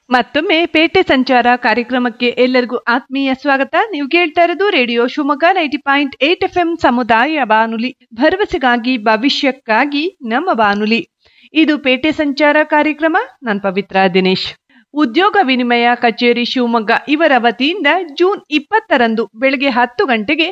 ಮತ್ತೊಮ್ಮೆ ಪೇಟೆ ಸಂಚಾರ ಕಾರ್ಯಕ್ರಮಕ್ಕೆ ಎಲ್ಲರಿಗೂ ಆತ್ಮೀಯ ಸ್ವಾಗತ ನೀವು ಕೇಳ್ತಾ ಇರೋದು radio Shivamogga ninety point eight F M ಸಮುದಾಯ ಬಾನುಲಿ ಭರವಸೆಗಾಗಿ ಭವಿಷ್ಯಕ್ಕಾಗಿ ನಮ್ಮ ಬಾನುಲಿ ಇದು ಪೇಟೆ ಸಂಚಾರ ಕಾರ್ಯಕ್ರಮ ನಾನು ಪವಿತ್ರ ದಿನೇಶ್ ಉದ್ಯೋಗ ವಿನಿಮಯ ಕಚೇರಿ ಶಿವಮೊಗ್ಗ ಇವರ ವತಿಯಿಂದ ಜೂನ್ ಇಪ್ಪತ್ತರಂದು ಬೆಳಗ್ಗೆ ಹತ್ತು ಗಂಟೆಗೆ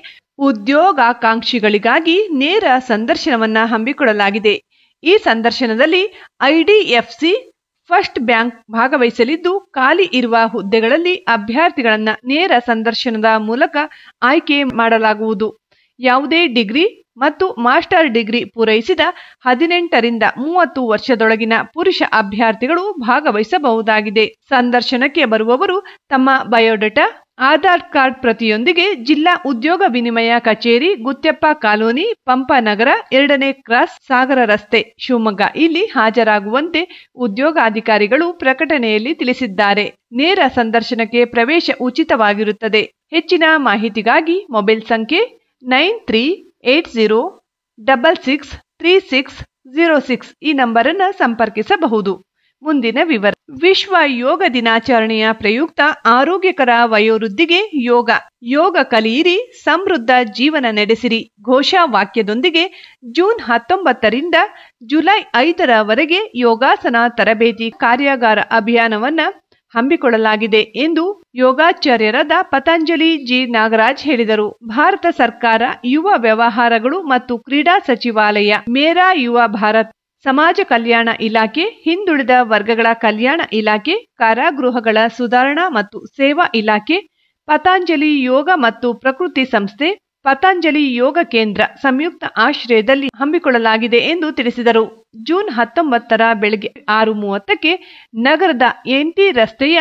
ಉದ್ಯೋಗಾಕಾಂಕ್ಷಿಗಳಿಗಾಗಿ ನೇರ ಸಂದರ್ಶನವನ್ನ ಹಮ್ಮಿಕೊಳ್ಳಲಾಗಿದೆ ಈ ಸಂದರ್ಶನದಲ್ಲಿ ಐಡಿಎಫ್ಸಿ ಫಸ್ಟ್ ಬ್ಯಾಂಕ್ ಭಾಗವಹಿಸಲಿದ್ದು ಖಾಲಿ ಇರುವ ಹುದ್ದೆಗಳಲ್ಲಿ ಅಭ್ಯರ್ಥಿಗಳನ್ನ ನೇರ ಸಂದರ್ಶನದ ಮೂಲಕ ಆಯ್ಕೆ ಮಾಡಲಾಗುವುದು ಯಾವುದೇ ಡಿಗ್ರಿ ಮತ್ತು ಮಾಸ್ಟರ್ ಡಿಗ್ರಿ ಪೂರೈಸಿದ ಹದಿನೆಂಟರಿಂದ ಮೂವತ್ತು ವರ್ಷದೊಳಗಿನ ಪುರುಷ ಅಭ್ಯರ್ಥಿಗಳು ಭಾಗವಹಿಸಬಹುದಾಗಿದೆ ಸಂದರ್ಶನಕ್ಕೆ ಬರುವವರು ತಮ್ಮ ಬಯೋಡೇಟಾ ಆಧಾರ್ ಕಾರ್ಡ್ ಪ್ರತಿಯೊಂದಿಗೆ ಜಿಲ್ಲಾ ಉದ್ಯೋಗ ವಿನಿಮಯ ಕಚೇರಿ ಗುತ್ಯಪ್ಪ ಕಾಲೋನಿ ಪಂಪನಗರ ಎರಡನೇ ಕ್ರಾಸ್ ಸಾಗರ ರಸ್ತೆ ಶಿವಮೊಗ್ಗ ಇಲ್ಲಿ ಹಾಜರಾಗುವಂತೆ ಉದ್ಯೋಗಾಧಿಕಾರಿಗಳು ಪ್ರಕಟಣೆಯಲ್ಲಿ ತಿಳಿಸಿದ್ದಾರೆ ನೇರ ಸಂದರ್ಶನಕ್ಕೆ ಪ್ರವೇಶ ಉಚಿತವಾಗಿರುತ್ತದೆ ಹೆಚ್ಚಿನ ಮಾಹಿತಿಗಾಗಿ ಮೊಬೈಲ್ ಸಂಖ್ಯೆ nine three eight zero double six three six zero six ಈ ನಂಬರನ್ನು ಸಂಪರ್ಕಿಸಬಹುದು ಮುಂದಿನ ವಿವರ ವಿಶ್ವ ಯೋಗ ದಿನಾಚರಣೆಯ ಪ್ರಯುಕ್ತ ಆರೋಗ್ಯಕರ ವಯೋವೃದ್ಧಿಗೆ ಯೋಗ ಯೋಗ ಕಲಿಯಿರಿ ಸಮೃದ್ಧ ಜೀವನ ನಡೆಸಿರಿ ಘೋಷವಾಕ್ಯದೊಂದಿಗೆ ಜೂನ್ ಹತ್ತೊಂಬತ್ತರಿಂದ ಜುಲೈ ಐದರವರೆಗೆ ಯೋಗಾಸನ ತರಬೇತಿ ಕಾರ್ಯಾಗಾರ ಅಭಿಯಾನವನ್ನ ಹಮ್ಮಿಕೊಳ್ಳಲಾಗಿದೆ ಎಂದು ಯೋಗಾಚಾರ್ಯರಾದ ಪತಂಜಲಿ ಜಿ ನಾಗರಾಜ್ ಹೇಳಿದರು ಭಾರತ ಸರ್ಕಾರ ಯುವ ವ್ಯವಹಾರಗಳು ಮತ್ತು ಕ್ರೀಡಾ ಸಚಿವಾಲಯ ಮೇರಾ ಯುವ ಭಾರತ್ ಸಮಾಜ ಕಲ್ಯಾಣ ಇಲಾಖೆ ಹಿಂದುಳಿದ ವರ್ಗಗಳ ಕಲ್ಯಾಣ ಇಲಾಖೆ ಕಾರಾಗೃಹಗಳ ಸುಧಾರಣಾ ಮತ್ತು ಸೇವಾ ಇಲಾಖೆ ಪತಾಂಜಲಿ ಯೋಗ ಮತ್ತು ಪ್ರಕೃತಿ ಸಂಸ್ಥೆ ಪತಾಂಜಲಿ ಯೋಗ ಕೇಂದ್ರ ಸಂಯುಕ್ತ ಆಶ್ರಯದಲ್ಲಿ ಹಮ್ಮಿಕೊಳ್ಳಲಾಗಿದೆ ಎಂದು ತಿಳಿಸಿದರು ಜೂನ್ ಹತ್ತೊಂಬತ್ತರ ಬೆಳಗ್ಗೆ ಆರು ಮೂವತ್ತಕ್ಕೆ ನಗರದ ಎನ್ಟಿ ರಸ್ತೆಯ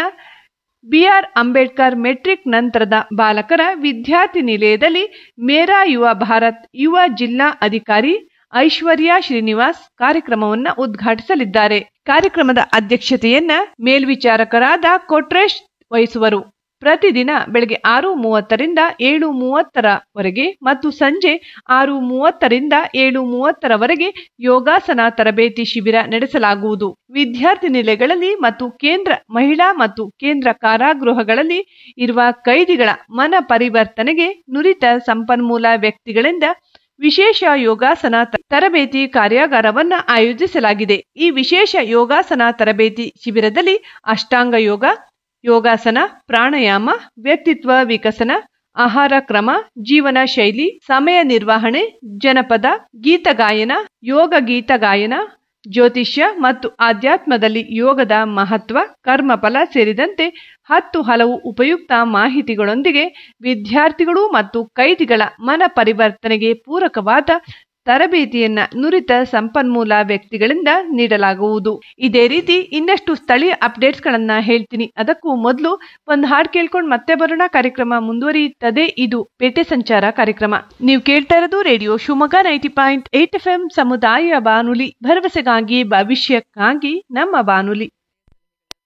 ಬಿಆರ್ ಅಂಬೇಡ್ಕರ್ ಮೆಟ್ರಿಕ್ ನಂತರದ ಬಾಲಕರ ವಿದ್ಯಾರ್ಥಿ ನಿಲಯದಲ್ಲಿ ಮೇರಾ ಯುವ ಭಾರತ್ ಯುವ ಜಿಲ್ಲಾ ಅಧಿಕಾರಿ ಐಶ್ವರ್ಯ ಶ್ರೀನಿವಾಸ್ ಕಾರ್ಯಕ್ರಮವನ್ನ ಉದ್ಘಾಟಿಸಲಿದ್ದಾರೆ ಕಾರ್ಯಕ್ರಮದ ಅಧ್ಯಕ್ಷತೆಯನ್ನ ಮೇಲ್ವಿಚಾರಕರಾದ ಕೊಟ್ರೇಶ್ ವಹಿಸುವರು ಪ್ರತಿದಿನ ಬೆಳಗ್ಗೆ ಆರು ಮೂವತ್ತರಿಂದ ಏಳು ಮೂವತ್ತರವರೆಗೆ ಮತ್ತು ಸಂಜೆ ಆರು ಮೂವತ್ತರಿಂದ ಏಳು ಮೂವತ್ತರವರೆಗೆ ಯೋಗಾಸನ ತರಬೇತಿ ಶಿಬಿರ ನಡೆಸಲಾಗುವುದು ವಿದ್ಯಾರ್ಥಿ ನಿಲಯಗಳಲ್ಲಿ ಮತ್ತು ಕೇಂದ್ರ ಮಹಿಳಾ ಮತ್ತು ಕೇಂದ್ರ ಕಾರಾಗೃಹಗಳಲ್ಲಿ ಇರುವ ಕೈದಿಗಳ ಮನ ಪರಿವರ್ತನೆಗೆ ನುರಿತ ಸಂಪನ್ಮೂಲ ವ್ಯಕ್ತಿಗಳಿಂದ ವಿಶೇಷ ಯೋಗಾಸನ ತರಬೇತಿ ಕಾರ್ಯಾಗಾರವನ್ನ ಆಯೋಜಿಸಲಾಗಿದೆ ಈ ವಿಶೇಷ ಯೋಗಾಸನ ತರಬೇತಿ ಶಿಬಿರದಲ್ಲಿ ಅಷ್ಟಾಂಗ ಯೋಗ ಯೋಗಾಸನ ಪ್ರಾಣಾಯಾಮ ವ್ಯಕ್ತಿತ್ವ ವಿಕಸನ ಆಹಾರ ಕ್ರಮ ಜೀವನ ಶೈಲಿ ಸಮಯ ನಿರ್ವಹಣೆ ಜನಪದ ಗೀತಗಾಯನ ಯೋಗ ಗೀತಗಾಯನ ಜ್ಯೋತಿಷ್ಯ ಮತ್ತು ಆಧ್ಯಾತ್ಮದಲ್ಲಿ ಯೋಗದ ಮಹತ್ವ ಕರ್ಮಫಲ ಸೇರಿದಂತೆ ಹತ್ತು ಹಲವು ಉಪಯುಕ್ತ ಮಾಹಿತಿಗಳೊಂದಿಗೆ ವಿದ್ಯಾರ್ಥಿಗಳು ಮತ್ತು ಕೈದಿಗಳ ಮನ ಪರಿವರ್ತನೆಗೆ ಪೂರಕವಾದ ತರಬೇತಿಯನ್ನ ನುರಿತ ಸಂಪನ್ಮೂಲ ವ್ಯಕ್ತಿಗಳಿಂದ ನೀಡಲಾಗುವುದು ಇದೇ ರೀತಿ ಇನ್ನಷ್ಟು ಸ್ಥಳೀಯ ಅಪ್ಡೇಟ್ಸ್ ಗಳನ್ನ ಹೇಳ್ತೀನಿ ಅದಕ್ಕೂ ಮೊದಲು ಒಂದು ಹಾಡು ಕೇಳ್ಕೊಂಡು ಮತ್ತೆ ಬರೋಣ ಕಾರ್ಯಕ್ರಮ ಮುಂದುವರಿಯುತ್ತದೆ ಇದು ಪೇಟೆ ಸಂಚಾರ ಕಾರ್ಯಕ್ರಮ ನೀವು ಕೇಳ್ತಾ ಇರೋದು radio Shivamogga ninety point eight F M ಸಮುದಾಯ ಬಾನುಲಿ ಭರವಸೆಗಾಗಿ ಭವಿಷ್ಯಕ್ಕಾಗಿ ನಮ್ಮ ಬಾನುಲಿ